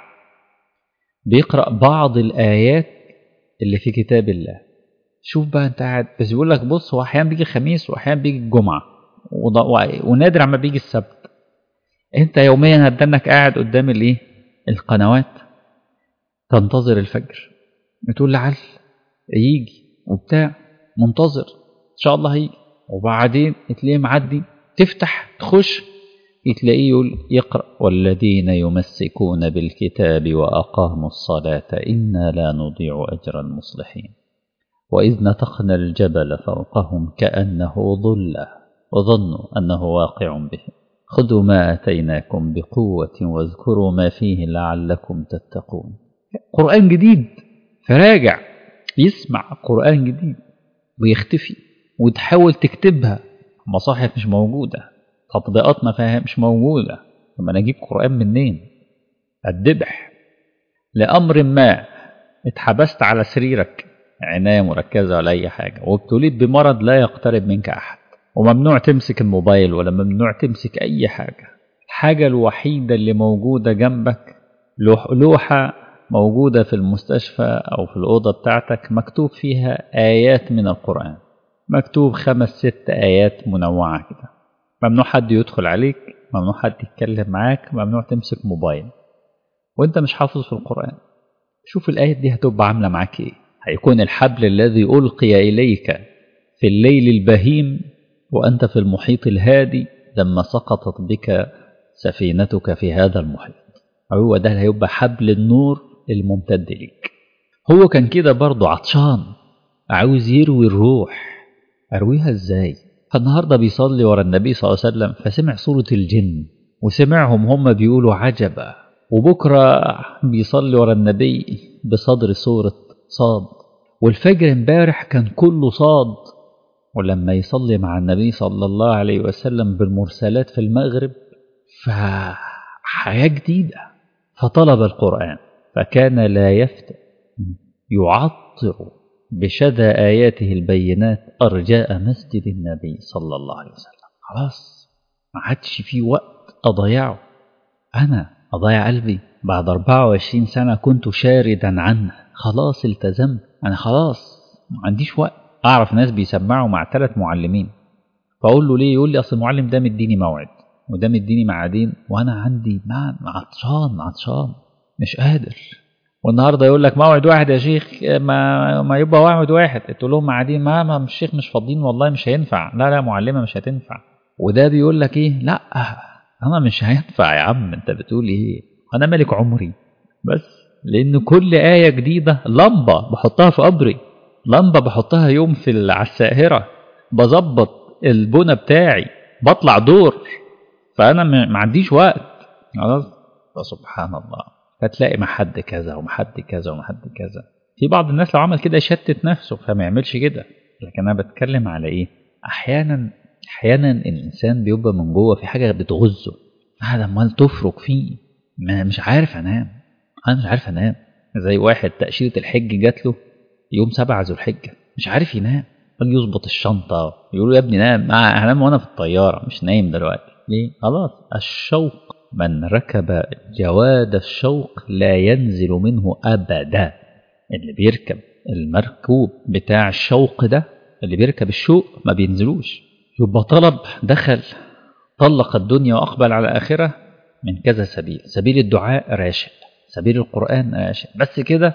بيقرأ بعض الآيات اللي في كتاب الله شوف بقى انت قاعد بس بيقول لك بص هو احيانا بيجي الخميس واحيانا بيجي الجمعه ونادر عما بيجي السبت انت يوميا هتدنك قاعد قدام الايه القنوات تنتظر الفجر بتقول لعل يجي وبتاع منتظر ان شاء الله هيجي وبعدين تلاقيه معدي تفتح تخش تلاقيه يقول يقرأ والذين يمسكون بالكتاب وأقاموا الصلاة إنا لا نضيع أجر المصلحين وإذ نتقنا الجبل فوقهم كأنه ظلة وظنوا أنه واقع بهم خذوا ما أتيناكم بقوة واذكروا ما فيه لعلكم تتقون قرآن جديد فراجع يسمع قرآن جديد ويختفي وتحاول تكتبها مصاحف مش موجودة تطبيقات مفاهيم مش موجودة لما نجيب قرآن منين الذبح لأمر ما اتحبست على سريرك عناية مركزة ولا أي حاجة وابتليت بمرض لا يقترب منك أحد وممنوع تمسك الموبايل ولا ممنوع تمسك أي حاجة الحاجة الوحيدة اللي موجودة جنبك لوحة موجودة في المستشفى أو في الأوضة بتاعتك مكتوب فيها آيات من القرآن مكتوب خمس ست آيات منوعة كده ممنوع حد يدخل عليك ممنوع حد يتكلم معاك ممنوع تمسك موبايل وانت مش حافظ في القرآن شوف الآية دي هتبقى عاملة معاك ايه هيكون الحبل الذي ألقي إليك في الليل البهيم وأنت في المحيط الهادي لما سقطت بك سفينتك في هذا المحيط هو ده هيبقى حبل النور الممتد ليك هو كان كده برضه عطشان عاوز يروي الروح أرويها إزاي فالنهاردة بيصلي ورا النبي صلى الله عليه وسلم فسمع سورة الجن وسمعهم هم بيقولوا عجبا وبكرة بيصلي ورا النبي بصدر سورة صاد والفجر امبارح كان كله صاد ولما يصلي مع النبي صلى الله عليه وسلم بالمرسلات في المغرب فحياة جديدة فطلب القرآن فكان لا يفتح يعطر بشذا آياته البينات أرجاء مسجد النبي صلى الله عليه وسلم خلاص ما عادش في وقت أضيعه أنا أضيع قلبي بعد 24 سنة كنت شاردا عنه خلاص التزمت أنا خلاص ما عنديش وقت أعرف ناس بيسمعوا مع ثلاث معلمين فأقول له ليه يقول لي أصل المعلم ده مديني موعد وده مديني ميعادين وأنا عندي ما عطشان عطشان مش قادر والنهارده يقول لك موعد واحد يا شيخ ما ما يبقى موعد واحد تقول لهم قاعدين ما ما الشيخ مش فاضيين والله مش هينفع لا لا معلمه مش هتنفع وده بيقول لك ايه لا انا مش هينفع يا عم انت بتقول ايه انا ملك عمري بس لان كل ايه جديده لمبه بحطها في قبري لمبه بحطها يوم في على الساهره بظبط البنى بتاعي بطلع دور فانا ما عنديش وقت خلاص فسبحان الله فتلاقي مع حد كذا ومع حد كذا ومع حد كذا في بعض الناس لو عمل كده يشتت نفسه فما يعملش كده لكن انا بتكلم على ايه احيانا احيانا الانسان بيبقى من جوه في حاجه بتغزه هذا عمال تفرك فيه ما مش عارف انام انا مش عارف انام زي واحد تاشيره الحج جات له يوم سبعة ذو الحجه مش عارف ينام قال يظبط الشنطه يقول له يا ابني نام هنام وانا في الطياره مش نايم دلوقتي ليه خلاص الشوق من ركب جواد الشوق لا ينزل منه أبدا اللي بيركب المركوب بتاع الشوق ده اللي بيركب الشوق ما بينزلوش يبقى طلب دخل طلق الدنيا وأقبل على الآخرة من كذا سبيل سبيل الدعاء راشق سبيل القرآن راشق بس كده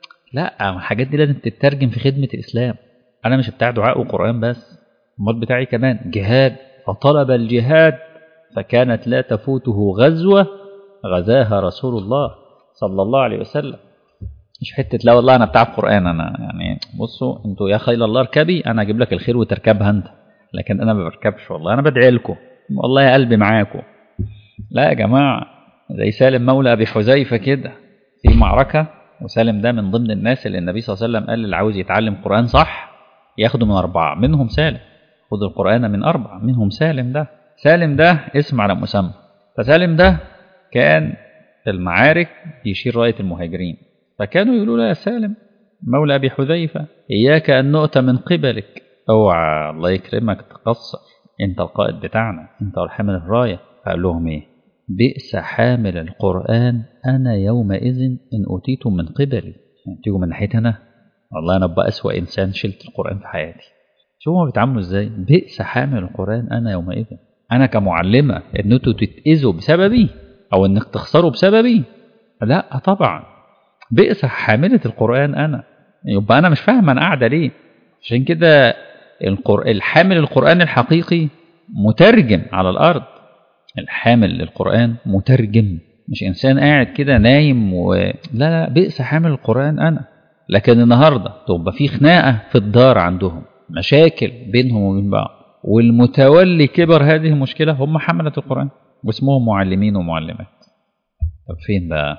لا الحاجات دي لازم تترجم في خدمة الإسلام أنا مش بتاع دعاء وقرآن بس المال بتاعي كمان جهاد فطلب الجهاد فكانت لا تفوته غزوة غزاها رسول الله صلى الله عليه وسلم مش حتة لا والله أنا بتاع القرآن أنا يعني بصوا أنتوا يا خيل الله اركبي أنا أجيب لك الخير وتركبها أنت لكن أنا ما بركبش والله أنا بدعي لكم والله يا قلبي معاكم لا يا جماعة زي سالم مولى أبي حذيفة كده في معركة وسالم ده من ضمن الناس اللي النبي صلى الله عليه وسلم قال اللي عاوز يتعلم قرآن صح ياخده من أربعة منهم سالم خذ القرآن من أربعة منهم سالم ده سالم ده اسم على مسمى فسالم ده كان في المعارك يشير راية المهاجرين فكانوا يقولوا له يا سالم مولى أبي حذيفة إياك أن نؤتى من قبلك اوعى الله يكرمك تقصر أنت القائد بتاعنا أنت الحامل الراية فقال لهم إيه بئس حامل القرآن أنا يومئذ إن أوتيتم من قبلي يعني تيجوا من ناحيتي أنا والله أنا أبقى أسوأ إنسان شلت القرآن في حياتي شوفوا هما بيتعاملوا إزاي بئس حامل القرآن أنا يومئذ انا كمعلمه ان انتوا تتاذوا بسببي او انك تخسروا بسببي لا طبعا بئس حامله القران انا يبقى انا مش فاهم انا قاعده ليه عشان كده القر... الحامل القران الحقيقي مترجم على الارض الحامل للقران مترجم مش انسان قاعد كده نايم و... لا لا بئس حامل القران انا لكن النهارده تبقى في خناقه في الدار عندهم مشاكل بينهم وبين بعض والمتولي كبر هذه المشكلة هم حملة القرآن واسمهم معلمين ومعلمات طب فين بقى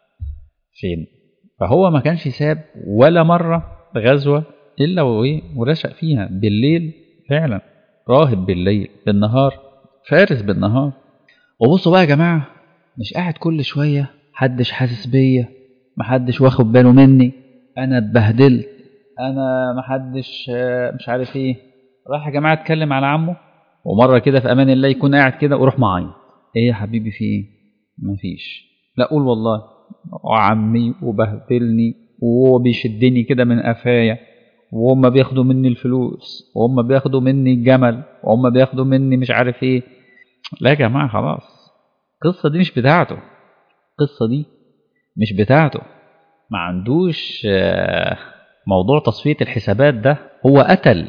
فين فهو ما كانش ساب ولا مرة غزوة إلا وإيه ورشق فيها بالليل فعلا راهب بالليل بالنهار فارس بالنهار وبصوا بقى يا جماعة مش قاعد كل شوية محدش حاسس بيا محدش واخد باله مني أنا اتبهدلت أنا محدش مش عارف إيه راح يا جماعه اتكلم على عمه ومره كده في امان الله يكون قاعد كده ويروح معايا ايه يا حبيبي في ايه مفيش لا قول والله وعمي وبهدلني وهو بيشدني كده من قفايا وهم بياخدوا مني الفلوس وهم بياخدوا مني الجمل وهم بياخدوا مني مش عارف ايه لا يا جماعه خلاص القصه دي مش بتاعته القصه دي مش بتاعته ما عندوش موضوع تصفيه الحسابات ده هو قتل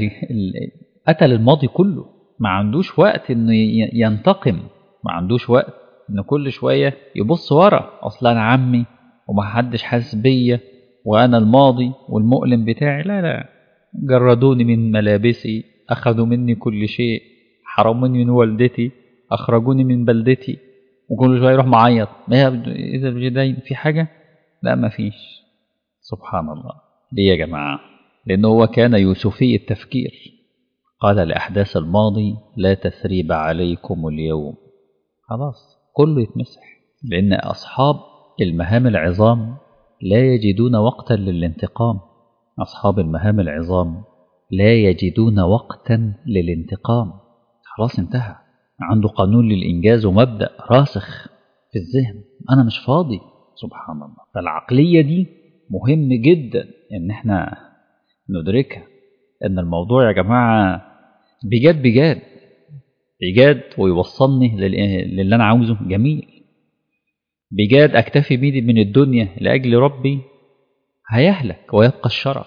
قتل الماضي كله ما عندوش وقت انه ينتقم ما عندوش وقت ان كل شويه يبص ورا اصل انا عمي ومحدش حاسس بيا وانا الماضي والمؤلم بتاعي لا لا جردوني من ملابسي اخذوا مني كل شيء حرموني من والدتي اخرجوني من بلدتي وكل شويه يروح معيط ما اذا بجدين في حاجه لا ما فيش سبحان الله ليه يا جماعه لأنه هو كان يوسفي التفكير قال لأحداث الماضي لا تثريب عليكم اليوم خلاص كله يتمسح لأن أصحاب المهام العظام لا يجدون وقتا للانتقام أصحاب المهام العظام لا يجدون وقتا للانتقام خلاص انتهى عنده قانون للإنجاز ومبدأ راسخ في الذهن أنا مش فاضي سبحان الله فالعقلية دي مهم جدا إن احنا ندركها إن الموضوع يا جماعة بجد بجد بجد ويوصلني للي أنا عاوزه جميل بجد أكتفي بيه من الدنيا لأجل ربي هيهلك ويبقى الشرف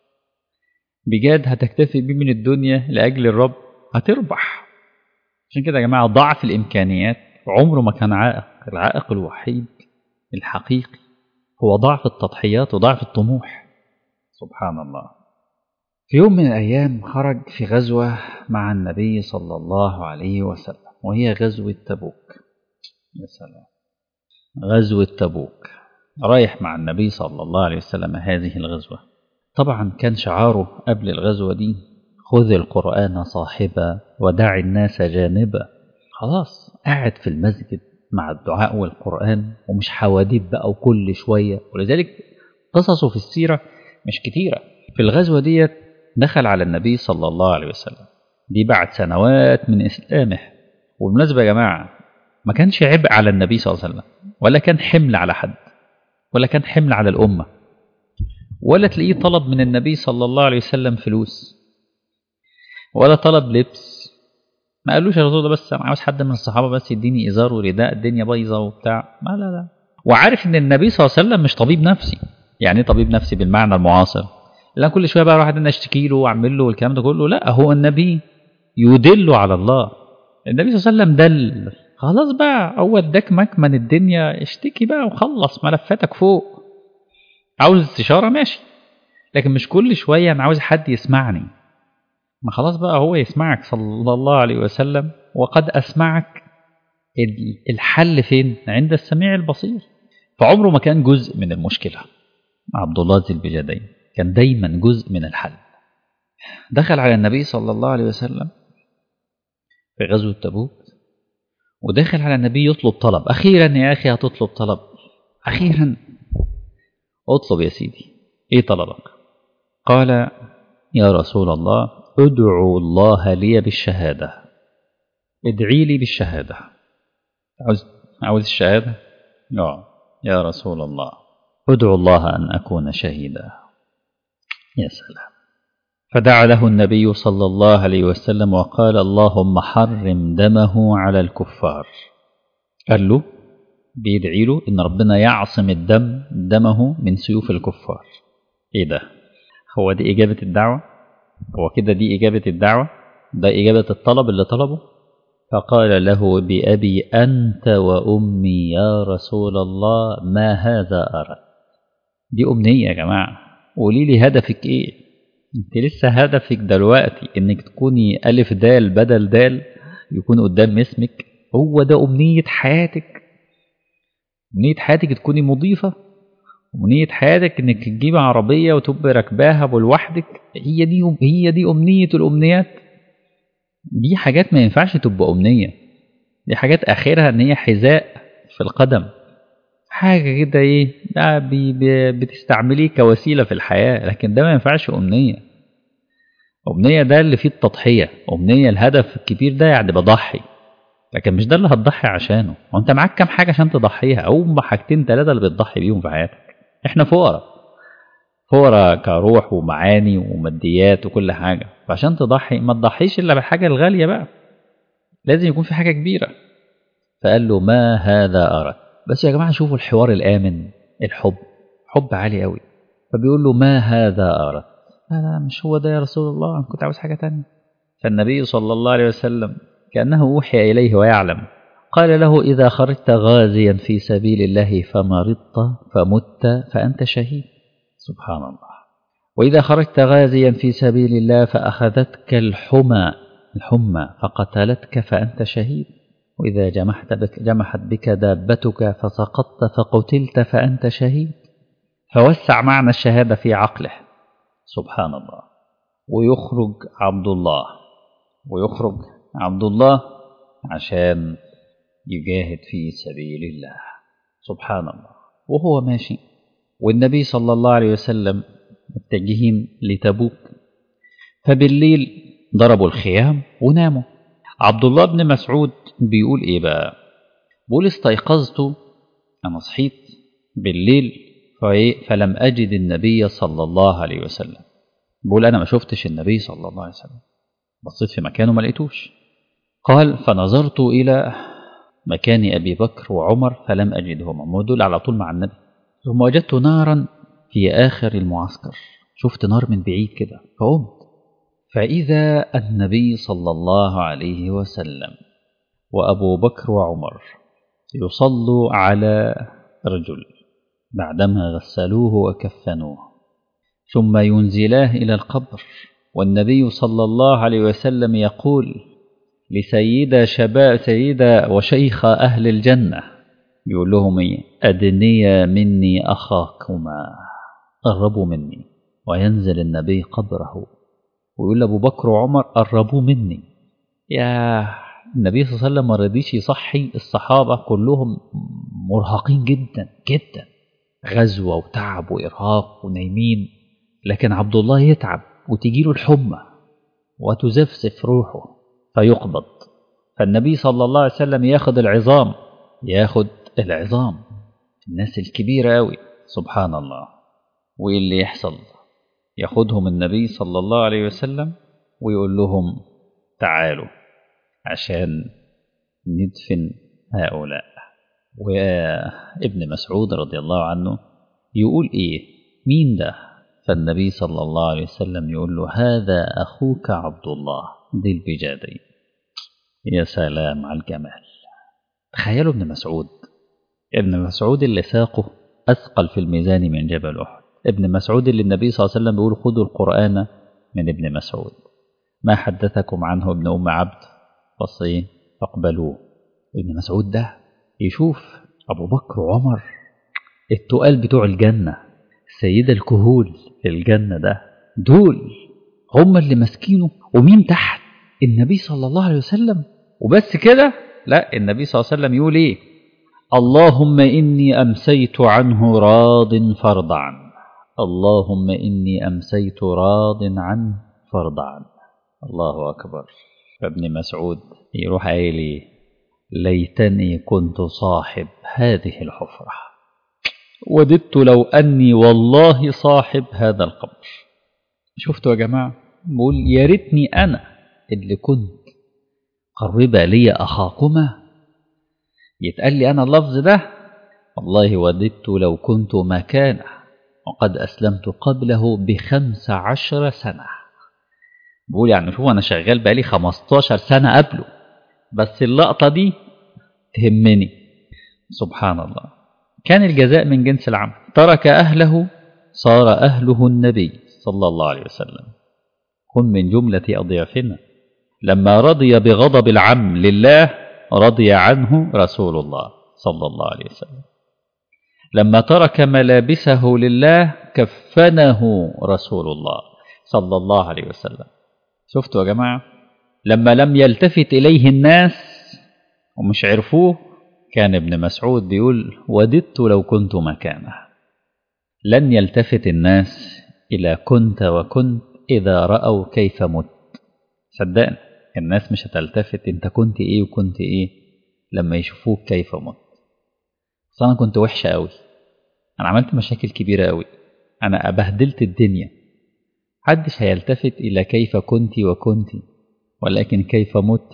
بجد هتكتفي بيه من الدنيا لأجل الرب هتربح عشان كده يا جماعة ضعف الإمكانيات عمره ما كان عائق العائق الوحيد الحقيقي هو ضعف التضحيات وضعف الطموح سبحان الله في يوم من الأيام خرج في غزوة مع النبي صلى الله عليه وسلم وهي غزوة تبوك يا سلام غزوة تبوك رايح مع النبي صلى الله عليه وسلم هذه الغزوة طبعا كان شعاره قبل الغزوة دي خذ القرآن صاحبا ودع الناس جانبا خلاص قاعد في المسجد مع الدعاء والقرآن ومش حواديت بقى وكل شوية ولذلك قصصه في السيرة مش كتيرة في الغزوة ديت دخل على النبي صلى الله عليه وسلم دي بعد سنوات من إسلامه والمناسبة يا جماعة ما كانش عبء على النبي صلى الله عليه وسلم ولا كان حمل على حد ولا كان حمل على الأمة ولا تلاقيه طلب من النبي صلى الله عليه وسلم فلوس ولا طلب لبس ما قالوش يا رسول الله بس انا عاوز حد من الصحابه بس يديني ازار ورداء الدنيا بايظه وبتاع ما لا لا وعارف ان النبي صلى الله عليه وسلم مش طبيب نفسي يعني ايه طبيب نفسي بالمعنى المعاصر لا كل شويه بقى اروح انا اشتكي له واعمل له والكلام ده كله لا هو النبي يدل على الله النبي صلى الله عليه وسلم دل خلاص بقى هو اداك مكمن الدنيا اشتكي بقى وخلص ملفاتك فوق عاوز استشاره ماشي لكن مش كل شويه انا عاوز حد يسمعني ما خلاص بقى هو يسمعك صلى الله عليه وسلم وقد أسمعك الحل فين عند السميع البصير فعمره ما كان جزء من المشكلة عبد الله ذي البجدين كان دايما جزء من الحل دخل على النبي صلى الله عليه وسلم في غزوة تبوك ودخل على النبي يطلب طلب أخيرا يا أخي هتطلب طلب أخيرا اطلب يا سيدي إيه طلبك قال يا رسول الله ادعو الله لي بالشهادة ادعي لي بالشهادة عاوز عاوز الشهادة؟ لا يا رسول الله ادعو الله أن أكون شهيدا يا سلام فدعا له النبي صلى الله عليه وسلم وقال اللهم حرم دمه على الكفار قال له بيدعي له إن ربنا يعصم الدم دمه من سيوف الكفار إيه ده هو دي إجابة الدعوة هو كده دي إجابة الدعوة ده إجابة الطلب اللي طلبه فقال له بأبي أنت وأمي يا رسول الله ما هذا أردت دي أمنية يا جماعة قولي لي هدفك إيه أنت لسه هدفك دلوقتي إنك تكوني ألف دال بدل دال يكون قدام اسمك هو ده أمنية حياتك أمنية حياتك تكوني مضيفة أمنية حياتك إنك تجيب عربية وتبقى راكباها لوحدك هي دي هي دي أمنية الأمنيات دي حاجات ما ينفعش تبقى أمنية دي حاجات آخرها إن هي حذاء في القدم حاجة كده إيه ده بي بي بتستعمليه كوسيلة في الحياة لكن ده ما ينفعش أمنية أمنية ده اللي فيه التضحية أمنية الهدف الكبير ده يعني بضحي لكن مش ده اللي هتضحي عشانه وانت معاك كام حاجة عشان تضحيها أو حاجتين ثلاثة اللي بتضحي بيهم في حياتك احنا فقراء فقراء كروح ومعاني وماديات وكل حاجة فعشان تضحي ما تضحيش إلا بالحاجة الغالية بقى لازم يكون في حاجة كبيرة فقال له ما هذا أردت بس يا جماعة شوفوا الحوار الآمن الحب حب عالي قوي فبيقول له ما هذا أردت لا لا مش هو ده يا رسول الله أنا كنت عاوز حاجة تانية فالنبي صلى الله عليه وسلم كأنه أوحي إليه ويعلم قال له إذا خرجت غازيا في سبيل الله فمرضت فمت فأنت شهيد سبحان الله وإذا خرجت غازيا في سبيل الله فأخذتك الحمى الحمى فقتلتك فأنت شهيد وإذا جمحت بك جمحت بك دابتك فسقطت فقتلت فأنت شهيد فوسع معنى الشهادة في عقله سبحان الله ويخرج عبد الله ويخرج عبد الله عشان يجاهد في سبيل الله سبحان الله وهو ماشي والنبي صلى الله عليه وسلم متجهين لتبوك فبالليل ضربوا الخيام وناموا عبد الله بن مسعود بيقول ايه بقى بيقول استيقظت انا صحيت بالليل فلم اجد النبي صلى الله عليه وسلم بيقول انا ما شفتش النبي صلى الله عليه وسلم بصيت في مكانه ما لقيتوش قال فنظرت الى مكان ابي بكر وعمر فلم اجدهما دول على طول مع النبي ثم وجدت نارا في اخر المعسكر شفت نار من بعيد كده فقمت فإذا النبي صلى الله عليه وسلم وأبو بكر وعمر يصلوا على رجل بعدما غسلوه وكفنوه ثم ينزلاه إلى القبر والنبي صلى الله عليه وسلم يقول لسيدة شباب سيدة وشيخ أهل الجنة يقول لهم أدنيا مني أخاكما قربوا مني وينزل النبي قبره ويقول لأبو بكر وعمر قربوه مني يا النبي صلى الله عليه وسلم ما رضيش يصحي الصحابة كلهم مرهقين جدا جدا غزوة وتعب وإرهاق ونايمين لكن عبد الله يتعب وتجيله الحمى وتزفزف روحه فيقبض فالنبي صلى الله عليه وسلم ياخد العظام ياخد العظام الناس الكبيرة أوي سبحان الله وإيه اللي يحصل ياخدهم النبي صلى الله عليه وسلم ويقول لهم تعالوا عشان ندفن هؤلاء وابن مسعود رضي الله عنه يقول ايه مين ده فالنبي صلى الله عليه وسلم يقول له هذا اخوك عبد الله ذي البجادين يا سلام على الجمال تخيلوا ابن مسعود ابن مسعود اللي ساقه اثقل في الميزان من جبل احد ابن مسعود اللي النبي صلى الله عليه وسلم بيقول خذوا القرآن من ابن مسعود ما حدثكم عنه ابن أم عبد فصيه فاقبلوه ابن مسعود ده يشوف أبو بكر وعمر التقال بتوع الجنة السيدة الكهول في الجنة ده دول هم اللي ماسكينه ومين تحت النبي صلى الله عليه وسلم وبس كده لا النبي صلى الله عليه وسلم يقول ايه اللهم إني أمسيت عنه راض فرض عنه اللهم إني أمسيت راض عنه فرض عنه الله أكبر فابن مسعود يروح قايل ليتني كنت صاحب هذه الحفرة وددت لو أني والله صاحب هذا القبر شفتوا يا جماعة بقول يا ريتني أنا اللي كنت قرب لي أخاكما يتقال لي أنا اللفظ ده والله وددت لو كنت مكانه وقد أسلمت قبله بخمس عشر سنة بقول يعني شوف أنا شغال بقالي خمستاشر سنة قبله بس اللقطة دي تهمني سبحان الله كان الجزاء من جنس العمل ترك أهله صار أهله النبي صلى الله عليه وسلم كن من جملة أضيافنا لما رضي بغضب العم لله رضي عنه رسول الله صلى الله عليه وسلم لما ترك ملابسه لله كفنه رسول الله صلى الله عليه وسلم شفتوا يا جماعة لما لم يلتفت إليه الناس ومش عرفوه كان ابن مسعود بيقول وددت لو كنت مكانه لن يلتفت الناس إلى كنت وكنت إذا رأوا كيف مت صدقني الناس مش هتلتفت انت كنت ايه وكنت ايه لما يشوفوك كيف مت بس انا كنت وحشه قوي انا عملت مشاكل كبيره قوي انا ابهدلت الدنيا محدش هيلتفت الى كيف كنت وكنت ولكن كيف مت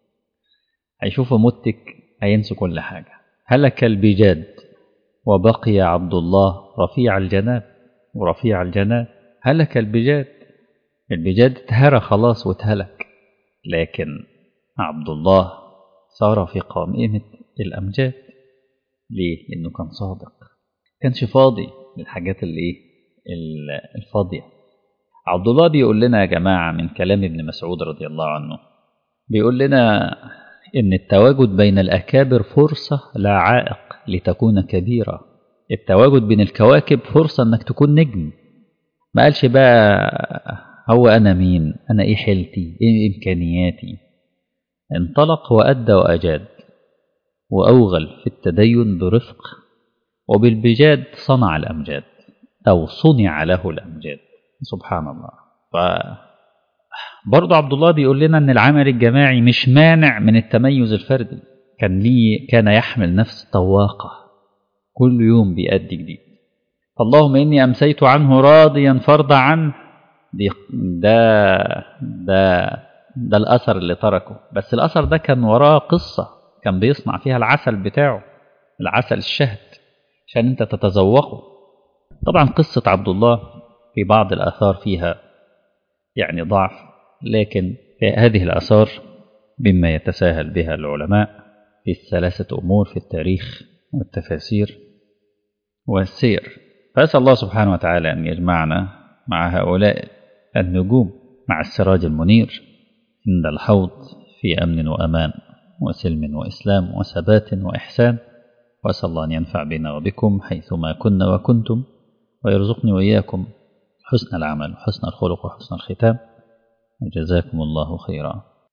هيشوفوا متك هينسوا كل حاجه هلك البجاد وبقي عبد الله رفيع الجناب ورفيع الجناب هلك البجاد البجاد اتهرى خلاص واتهلك لكن عبد الله صار في قائمة الأمجاد ليه؟ لأنه كان صادق كانش فاضي للحاجات اللي إيه؟ الفاضية عبد الله بيقول لنا يا جماعة من كلام ابن مسعود رضي الله عنه بيقول لنا إن التواجد بين الأكابر فرصة لا عائق لتكون كبيرة التواجد بين الكواكب فرصة إنك تكون نجم ما قالش بقى هو أنا مين أنا إيه حيلتي إيه إمكانياتي انطلق وأدى وأجاد وأوغل في التدين برفق وبالبجاد صنع الأمجاد أو صنع له الأمجاد سبحان الله ف برضه عبد الله بيقول لنا ان العمل الجماعي مش مانع من التميز الفردي كان ليه كان يحمل نفس طواقة كل يوم بيأدي جديد اللهم إني أمسيت عنه راضيا فرض عنه دي ده ده ده الأثر اللي تركه بس الأثر ده كان وراه قصة كان بيصنع فيها العسل بتاعه العسل الشهد عشان انت تتذوقه طبعا قصة عبد الله في بعض الآثار فيها يعني ضعف لكن في هذه الآثار مما يتساهل بها العلماء في الثلاثة أمور في التاريخ والتفاسير والسير فأسأل الله سبحانه وتعالى أن يجمعنا مع هؤلاء النجوم مع السراج المنير عند الحوض في أمن وأمان وسلم وإسلام وثبات وإحسان وأسأل الله أن ينفع بنا وبكم حيثما كنا وكنتم ويرزقني وإياكم حسن العمل وحسن الخلق وحسن الختام وجزاكم الله خيرا